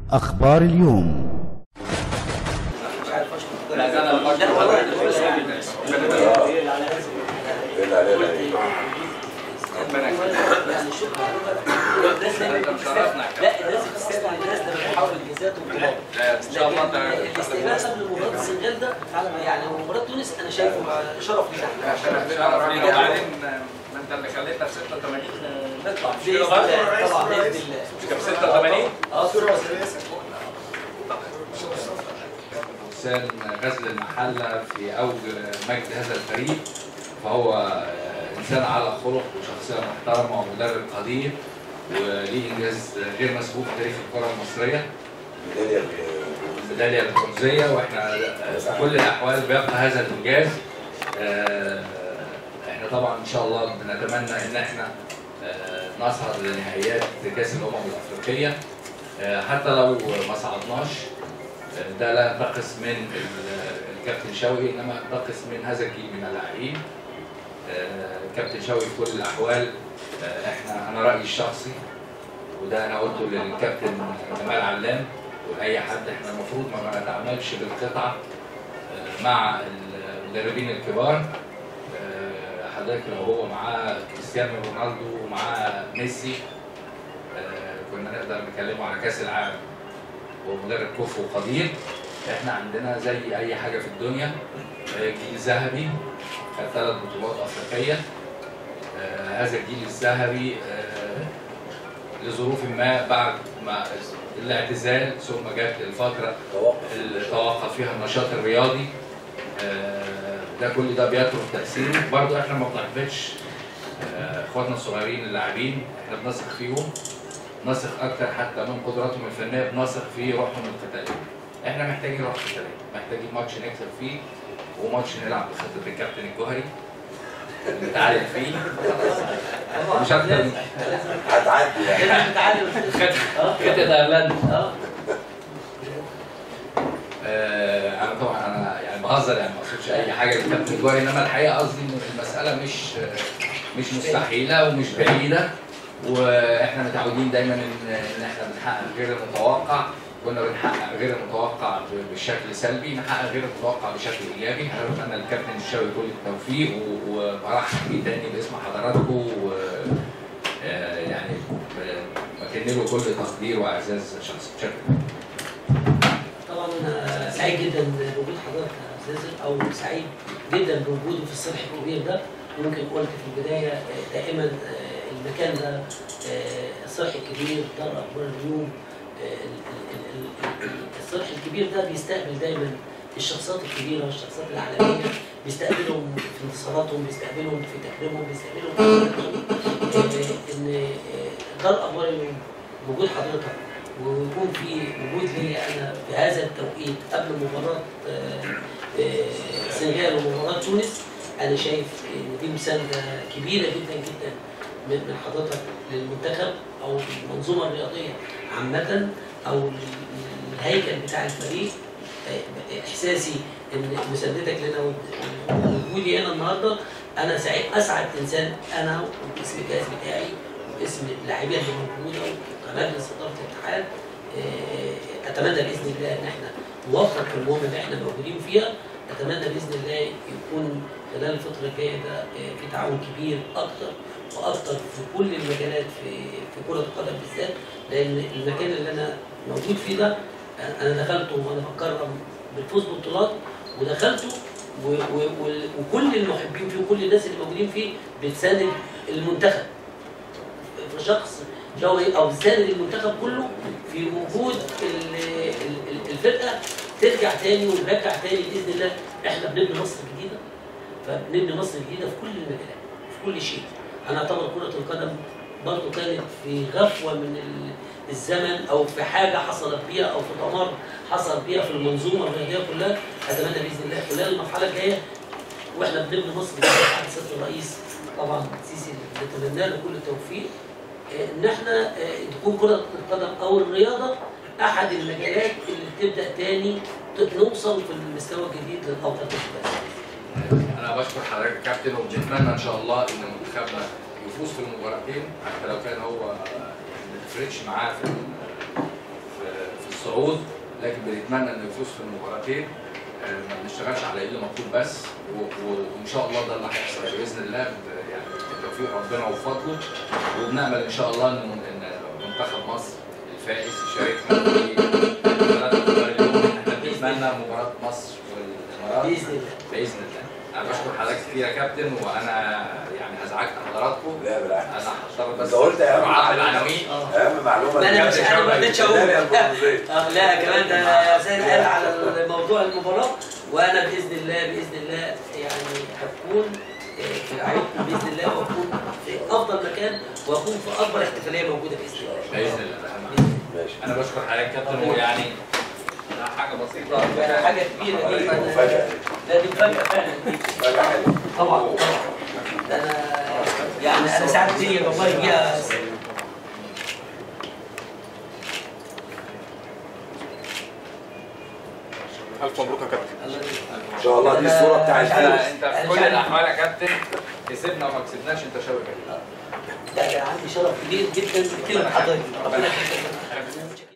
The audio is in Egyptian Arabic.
أخبار اليوم لا الناس بتستقبل الناس ده بيحاول الجزات والبطولات ان شاء الله لكن الاستقبال قبل مباراه السنغال ده يعني مباراه تونس انا شايفه شرف لينا عشان شرف لينا وبعدين ما انت اللي خليتنا في 86 نطلع مش كده باذن الله برضه؟ طبعا باذن الله مش كان 86 اه صورة حسام غزل المحلة في أوج مجد هذا الفريق فهو آه، إنسان على خلق وشخصية محترمة ومدرب قدير وليه إنجاز غير مسبوق في تاريخ الكرة المصرية الميدالية البرونزية وإحنا آه، في كل الأحوال بيبقى هذا الإنجاز آه، إحنا طبعا إن شاء الله بنتمنى إن إحنا آه، نصعد لنهائيات كأس الأمم الأفريقية آه، حتى لو ما صعدناش ده لا ينتقص من ال- الكابتن شوقي انما ينتقص من هذا الجيل من اللاعبين آه، الكابتن شوقي في كل الاحوال آه، احنا انا رايي الشخصي وده انا قلته للكابتن جمال علام واي حد احنا المفروض ما نتعاملش بالقطعه آه، مع المدربين الكبار آه، حضرتك لو هو معاه كريستيانو رونالدو ومعاه ميسي آه، كنا نقدر نكلمه على كاس العالم ومدرب كفو قدير احنا عندنا زي اي حاجه في الدنيا آه، جيل ذهبي خد ثلاث بطولات افريقيه آه، هذا الجيل الذهبي آه، لظروف ما بعد ما الاعتزال ثم جت الفتره اللي توقف فيها النشاط الرياضي آه، ده كل ده بيترك تاثيره برضه احنا ما بنحبطش آه، اخواتنا الصغيرين اللاعبين احنا بنثق فيهم نثق اكتر حتى من قدراتهم الفنيه بنثق في روحهم القتاليه. احنا محتاجين روح قتاليه، محتاجين ماتش نكسب فيه وماتش نلعب بخطه الكابتن الجوهري نتعادل فيه مش اكتر من هتعدي يعني لازم نتعلم خطه ايرلندا اه آه، انا طبعا انا يعني بهزر يعني ما اقصدش اي حاجه للكابتن الجوهري انما الحقيقه قصدي ان المساله مش مش مستحيله ومش بعيده واحنا متعودين دايما ان ان احنا بنحقق غير المتوقع كنا بنحقق غير المتوقع ب- بشكل سلبي نحقق غير المتوقع بشكل ايجابي انا بتمنى للكابتن الشاوي كل التوفيق و- وبرحب بيه تاني باسم حضراتكم و آه، يعني ب- بكن له كل تقدير واعزاز شخصي شكرا طبعا انا سعيد جدا بوجود حضرتك يا استاذ او سعيد جدا بوجوده في الصلح الكبير ده ممكن قلت في البدايه آه، دائما آه، المكان ده آه، الصلح الكبير دار اخبار اليوم آه، ال- ال- ال- ال- الصلح الكبير ده بيستقبل دايما الشخصيات الكبيره والشخصيات العالميه بيستقبلهم في انتصاراتهم بيستقبلهم في تكريمهم بيستقبلهم في آه، ان آه، دار اخبار اليوم وجود حضرتك ويكون في وجود لي انا في هذا التوقيت قبل مباراه آه، آه، السنغال ومباراه تونس انا شايف ان دي مسانده كبيره جدا جدا من من حضرتك للمنتخب او المنظومه الرياضيه عامه او الهيكل بتاع الفريق آه، احساسي ان مساندتك لنا ووجودي هنا النهارده انا سعيد اسعد انسان انا وباسم الجهاز بتاعي واسم اللاعبين اللي موجوده ومجلس اداره الاتحاد آه، اتمنى باذن الله ان احنا نوفق في المهمه اللي احنا موجودين فيها اتمنى باذن الله يكون خلال الفتره الجايه ده آه، في تعاون كبير اكتر واكتر في كل المجالات في في كره القدم بالذات لان المكان اللي انا موجود فيه ده آه، انا دخلته وانا بكرم بالفوز ببطولات ودخلته و- و- و- وكل المحبين فيه وكل الناس اللي موجودين فيه بتساند المنتخب في شخص جوهري او بتساند المنتخب كله في وجود ال- ال- ال- الفرقه ترجع تاني ونرجع تاني باذن الله احنا بنبني مصر جديده فبنبني مصر جديده في كل المجالات في كل شيء انا اعتبر كره القدم برضه كانت في غفوه من ال- الزمن او في حاجه حصلت بيها او في دمار حصل بيها في المنظومه الرياضيه كلها اتمنى باذن الله خلال المرحله الجايه واحنا بنبني مصر جديده بعد سياده الرئيس طبعا السيسي اللي نتمنى له كل التوفيق آه، ان احنا آه، تكون كره القدم او الرياضه احد المجالات اللي بتبدا تاني ت- نوصل في المستوى الجديد للافضل بس انا بشكر حضرتك يا كابتن وبنتمنى ان شاء الله ان منتخبنا يفوز في المباراتين حتى لو كان هو ما تفرقش معاه في في- في الصعود لكن بنتمنى انه يفوز في المباراتين آه، ما بنشتغلش على ايده مطلوب بس و- و- وان شاء الله ده اللي هيحصل باذن الله ب- يعني بتوفيق ربنا وفضله وبنامل ان شاء الله ان إن منتخب مصر الفائز يشارك في مباراه القمر اليوم احنا بنتمنى مباراه مصر والامارات باذن الله باذن الله انا بشكر حضرتك كتير يا كابتن وانا يعني ازعجت حضراتكم لا بالعكس انا هضطر بس انت قلت اهم اعرف معلومه العناوين اه اهم معلومه لا انا مش كابتن انا ما شوقي. رضيتش اقول لا، لا، اه لا كمان ده سيد قال على موضوع المباراه وانا باذن الله باذن الله يعني هكون آه، في رعايتكم باذن الله واكون في افضل مكان واكون في اكبر احتفاليه موجوده باذن الله باذن الله ده أهم حاجة. بإذن ماشي انا بشكر حضرتك يا كابتن ويعني ده حاجه بسيطه الله. ده حاجه كبيره دي مفاجاه لا دي مفاجاه فعلا دي مفاجاه حلوه طبعا طبعا ده انا يعني انا سعدت بيا والله بيها الف مبروك يا كابتن الله يبارك. ان شاء الله دي الصوره بتاعت مش انت عارف. انت في كل الاحوال يا كابتن كسبنا وما كسبناش انت شاوي لا ده عندي شرف كبير جدا بكلمه حضرتك ربنا يخليك